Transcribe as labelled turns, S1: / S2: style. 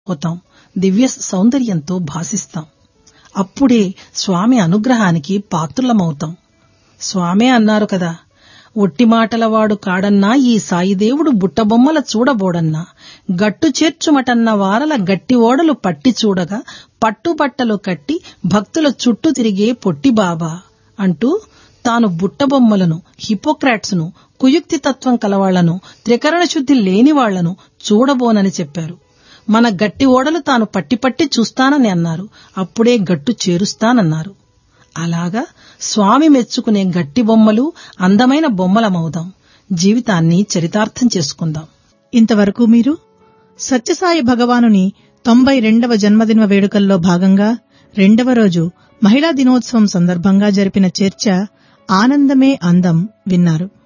S1: మెరిసిపోతాం దివ్య సౌందర్యంతో భాసిస్తాం అప్పుడే స్వామి అనుగ్రహానికి పాత్రులమవుతాం స్వామే అన్నారు కదా ఒట్టి మాటలవాడు కాడన్నా ఈ సాయిదేవుడు బుట్టబొమ్మల చూడబోడన్నా గట్టు చేర్చుమటన్న వారల గట్టి ఓడలు పట్టి చూడగా పట్టుబట్టలు కట్టి భక్తుల చుట్టూ తిరిగే పొట్టి బాబా అంటూ తాను బుట్టబొమ్మలను హిపోక్రాట్స్ను కుయుక్తి తత్వం కలవాళ్లను త్రికరణ శుద్ధి లేని వాళ్లను చూడబోనని చెప్పారు మన గట్టి ఓడలు తాను పట్టి పట్టి చూస్తానని అన్నారు అప్పుడే గట్టు చేరుస్తానన్నారు అలాగా స్వామి మెచ్చుకునే గట్టి బొమ్మలు అందమైన బొమ్మలమవుదాం జీవితాన్ని చరితార్థం చేసుకుందాం
S2: ఇంతవరకు మీరు సత్యసాయి భగవానుని తొంభై రెండవ జన్మదిన వేడుకల్లో భాగంగా రెండవ రోజు మహిళా దినోత్సవం సందర్భంగా జరిపిన చర్చ ఆనందమే అందం విన్నారు